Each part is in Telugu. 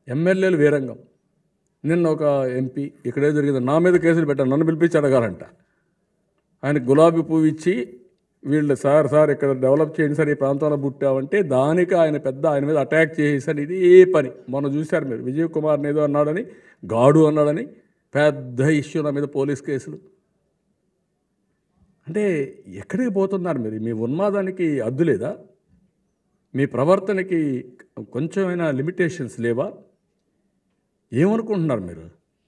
ఎమ్మెల్యేలు వీరంగం నిన్న ఒక ఎంపీ ఇక్కడే జరిగింది నా మీద కేసులు పెట్టారు నన్ను పిలిపించి అడగాలంట ఆయన గులాబీ పువ్వు ఇచ్చి వీళ్ళు సార్ సార్ ఇక్కడ డెవలప్ చేయండి సార్ ఈ ప్రాంతంలో పుట్టామంటే దానికి ఆయన పెద్ద ఆయన మీద అటాక్ చేసేసారు ఇది ఏ పని మొన్న చూశారు మీరు విజయ్ కుమార్ ఏదో అన్నాడని గాడు అన్నాడని పెద్ద ఇష్యూ నా మీద పోలీస్ కేసులు అంటే ఎక్కడికి పోతున్నారు మీరు మీ ఉన్మాదానికి అద్దు లేదా మీ ప్రవర్తనకి కొంచెమైనా లిమిటేషన్స్ లేవా ఏమనుకుంటున్నారు మీరు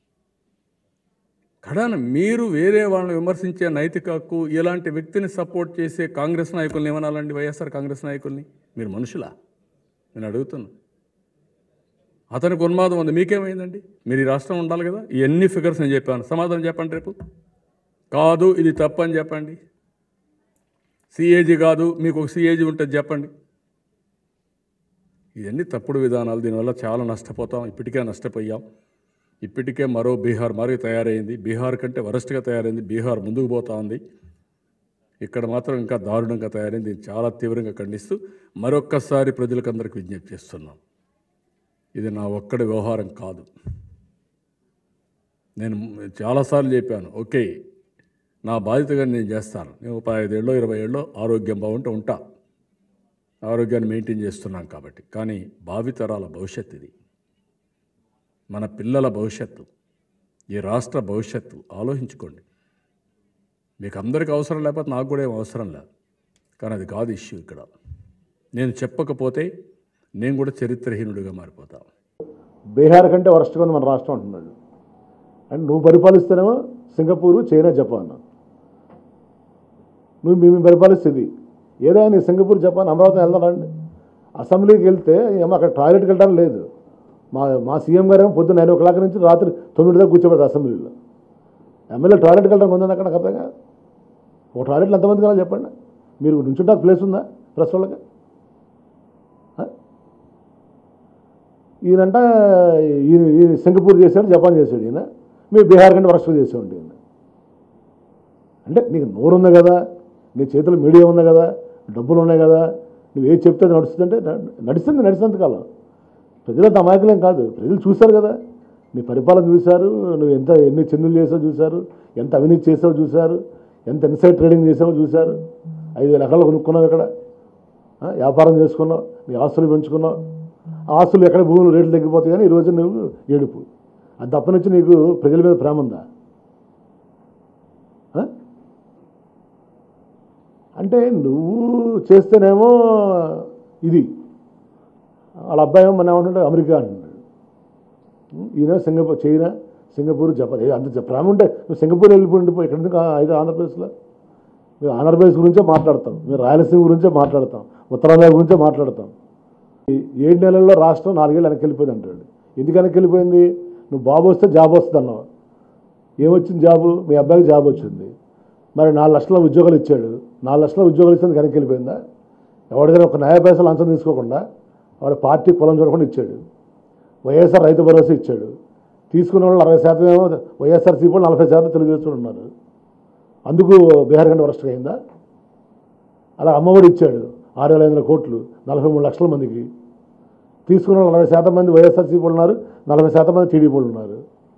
కడాన మీరు వేరే వాళ్ళని విమర్శించే నైతిక హక్కు ఇలాంటి వ్యక్తిని సపోర్ట్ చేసే కాంగ్రెస్ నాయకుల్ని ఏమనాలండి వైఎస్ఆర్ కాంగ్రెస్ నాయకుల్ని మీరు మనుషులా నేను అడుగుతున్నా అతనికి ఉన్మాదం ఉంది మీకేమైందండి మీరు ఈ రాష్ట్రం ఉండాలి కదా ఈ ఎన్ని ఫిగర్స్ నేను చెప్పాను సమాధానం చెప్పండి రేపు కాదు ఇది తప్పని చెప్పండి సిఏజీ కాదు మీకు ఒక సిఏజీ ఉంటుంది చెప్పండి ఇవన్నీ తప్పుడు విధానాలు దీనివల్ల చాలా నష్టపోతాం ఇప్పటికే నష్టపోయాం ఇప్పటికే మరో బీహార్ మరి తయారైంది బీహార్ కంటే వరస్ట్గా తయారైంది బీహార్ ముందుకు పోతా ఉంది ఇక్కడ మాత్రం ఇంకా దారుణంగా తయారైంది దీన్ని చాలా తీవ్రంగా ఖండిస్తూ మరొక్కసారి ప్రజలకు అందరికి విజ్ఞప్తి చేస్తున్నాం ఇది నా ఒక్కడి వ్యవహారం కాదు నేను చాలాసార్లు చెప్పాను ఓకే నా బాధ్యతగా నేను చేస్తాను నేను ఒక పదహైదేళ్ళలో ఇరవై ఏళ్ళలో ఆరోగ్యం బాగుంటే ఉంటా ఆరోగ్యాన్ని మెయింటైన్ చేస్తున్నాం కాబట్టి కానీ భావితరాల భవిష్యత్తు ఇది మన పిల్లల భవిష్యత్తు ఈ రాష్ట్ర భవిష్యత్తు ఆలోచించుకోండి మీకు అందరికీ అవసరం లేకపోతే నాకు కూడా ఏం అవసరం లేదు కానీ అది కాదు ఇష్యూ ఇక్కడ నేను చెప్పకపోతే నేను కూడా చరిత్రహీనుడిగా మారిపోతా బీహార్ కంటే వరస్ట్గా ఉంది మన రాష్ట్రం అంటున్నాడు అండ్ నువ్వు పరిపాలిస్తేనేమో సింగపూరు చైనా జపాన్ నువ్వు మేము పరిపాలిస్తుంది ఏదైనా నీ సింగపూర్ జపాన్ అమరావతి వెళ్దానండి అసెంబ్లీకి వెళ్తే ఏమో అక్కడ టాయిలెట్కి వెళ్ళడం లేదు మా మా సీఎం గారు ఏమో పొద్దున్న నైన్ ఓ క్లాక్ నుంచి రాత్రి తొమ్మిది దాకా కూర్చోబెడతారు అసెంబ్లీలో ఎమ్మెల్యే టాయిలెట్కి వెళ్ళడం ఉందని అక్కడ కథగా ఒక టాయిలెట్లు ఎంతమంది కావాలి చెప్పండి మీరు నుంచుంటే ప్లేస్ ఉందా ప్రెస్ వాళ్ళకి ఆ? ఈయనంట ఈయన ఈయన సింగపూర్ చేశాడు జపాన్ చేశాడు ఈయన మీ బీహార్ కంటే వరస్ట్ చేసామండి ఈయన అంటే నీకు నోరు ఉంది కదా నీ చేతిలో మీడియా ఉంది కదా డబ్బులు ఉన్నాయి కదా నువ్వు ఏది చెప్తే అది నడుస్తుందంటే న- నడుస్తుంది నడిచినంత కాలం ప్రజలంత అమాయకులేం కాదు ప్రజలు చూశారు కదా నీ పరిపాలన చూశారు నువ్వు ఎంత ఎన్ని చెందులు చేసావు చూశారు ఎంత అవినీతి చేసావు చూశారు ఎంత ఇన్సైడ్ ట్రేడింగ్ చేసావో చూశారు ఐదు వేల ఎకరాలు కొనుక్కున్నావు ఇక్కడ ఆ, వ్యాపారం చేసుకున్నావు నీ ఆస్తులు పెంచుకున్నావు ఆ ఆస్తులు ఎక్కడ భూములు రేట్లు తగ్గిపోతాయి కానీ ఈరోజు నువ్వు ఏడుపు అది తప్పనిచ్చి నీకు ప్రజల మీద ప్రేమ ఉందా ఆ? అంటే నువ్వు చేస్తేనేమో ఇది వాళ్ళ అబ్బాయి ఏమో మన ఏమంటాడు అమెరికా అంటున్నాడు ఈయన సింగపూర్ చైనా సింగపూర్ జపాన్ ఏ అంత జ- ప్రేమ ఉంటే నువ్వు సింగపూర్ వెళ్ళిపోయి ఇక్కడ ఎందుకు ఐదు ఆంధ్రప్రదేశ్లో మేము ఆంధ్రప్రదేశ్ గురించే మాట్లాడతాం మేము రాయలసీమ గురించే మాట్లాడతాం ఉత్తరాంధ్ర గురించే మాట్లాడతాం ఈ ఏడు నెలల్లో రాష్ట్రం నాలుగేళ్ళు వెనక్కి వెళ్ళిపోయింది అంటాడు ఎందుకు వెనక్కి వెళ్ళిపోయింది నువ్వు బాబు వస్తే జాబ్ వస్తుంది అన్నావు ఏమొచ్చింది జాబు మీ అబ్బాయికి జాబ్ వచ్చింది మరి నాలుగు లక్షల ఉద్యోగాలు ఇచ్చాడు నాలుగు లక్షల ఉద్యోగాలు ఇస్తే వెనక్కి వెళ్ళిపోయిందా ఎవరిదైనా ఒక న్యాయ పైసలు అంచం తీసుకోకుండా వాడు పార్టీ కులం చూడకుండా ఇచ్చాడు వైఎస్ఆర్ రైతు భరోసా ఇచ్చాడు తీసుకున్న వాళ్ళు అరవై శాతం ఏమో వైఎస్ఆర్సీపీ వాళ్ళు నలభై శాతం తెలుగుదేశం ఉన్నారు అందుకు బీహార్ కంటే వరస్ట్గా అయిందా అలా అమ్మఒడి ఇచ్చాడు ఆరు వేల ఐదు వందల కోట్లు నలభై మూడు లక్షల మందికి తీసుకున్న వాళ్ళు నలభై శాతం మంది వైఎస్ఆర్సీపీ వాళ్ళు ఉన్నారు నలభై శాతం మంది టీడీపీ వాళ్ళు ఉన్నారు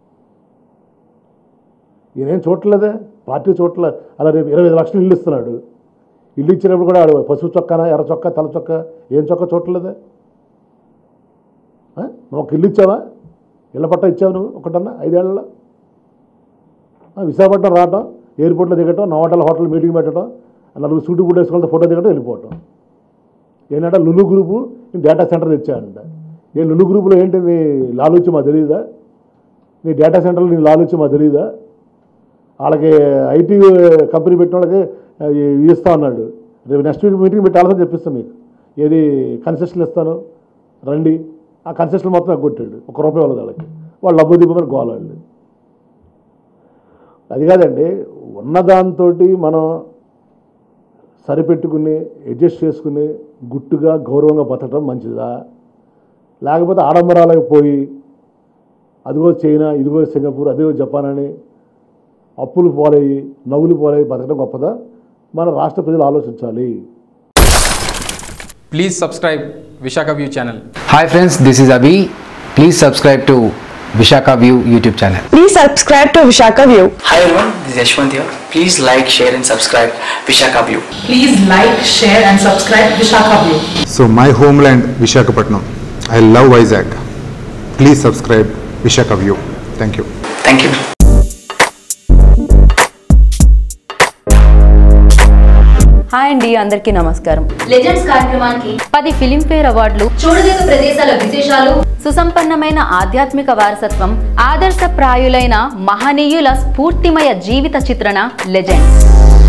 ఈయనేం చూడలేదే పార్టీ చూడలే అలా రేపు ఇరవై ఐదు లక్షలు ఇల్లు ఇస్తున్నాడు ఇల్లు ఇచ్చినప్పుడు కూడా ఆడు పసుపు చొక్కానా ఎర్ర చొక్కా తెల్ల చొక్కా ఏం చొక్కా చూడలేదే ఆ? నువ్వు ఒక ఇల్లు ఇచ్చావా ఇళ్ళ పట్ట ఇచ్చావు నువ్వు ఒకటన్నా ఐదేళ్లలో ఆ, విశాఖపట్నం రావటం ఎయిర్పోర్ట్లో దిగటం నోటల్ హోటల్ మీటింగ్ పెట్టడం నలుగురు సూటు బూట్ వేసుకుంటే ఫోటో దిగటం వెళ్ళిపోవటం ఏంటంటే లులు గ్రూపు డేటా సెంటర్ తెచ్చాడంట ఏ లులు గ్రూపులో ఏంటి నీ లాలూచి మా తెలియదా నీ డేటా సెంటర్లో నీ లాలూచి మా తెలియదా వాళ్ళకి ఐటీ కంపెనీ పెట్టిన వాళ్ళకి ఆ, ఇ- ఇస్తా అన్నాడు రేపు నెక్స్ట్ వీక్ మీటింగ్ పెట్టాలని చెప్పిస్తాను మీకు ఏది కన్సెషన్ ఇస్తాను రండి ఆ కన్సెషన్ మొత్తం ఎగ్గొట్టాడు ఒక రూపాయి వాళ్ళది వాళ్ళకి వాళ్ళు డబ్బు దిబ్బమని గోలాళ్ళు అది కాదండి ఉన్నదాంతో మనం సరిపెట్టుకుని అడ్జస్ట్ చేసుకుని గుట్టుగా గౌరవంగా బతకడం మంచిదా లేకపోతే ఆడంబరాలకు పోయి అదిగో చైనా ఇదిగో సింగపూర్ అదిగో జపాన్ అని అప్పులు పోలయ్యి నవ్వులు పోలయ్యి బతకడం గొప్పదా మన రాష్ట్ర ప్రజలు ఆలోచించాలి Please subscribe Vishaka View channel. Hi friends, this is Avi. Please subscribe to Vishaka View YouTube channel. Please subscribe to Vishaka View. Hi everyone, this is Yashwant here. Please like, share and subscribe Vishaka View. Please like, share and subscribe Vishaka View. So my homeland Vishakhapatnam. I love Vizag. Please subscribe Vishaka View. Thank you. Thank you. Hi అండి అందరికీ నమస్కారం లెజెండ్స్ కార్యక్రమానికి పది ఫిలింఫేర్ అవార్డులు చూడదగ్గ ప్రదేశాల విశేషాలు సుసంపన్నమైన ఆధ్యాత్మిక వారసత్వం ఆదర్శప్రాయులైన మహనీయుల స్ఫూర్తిమయ జీవిత చిత్రణ లెజెండ్స్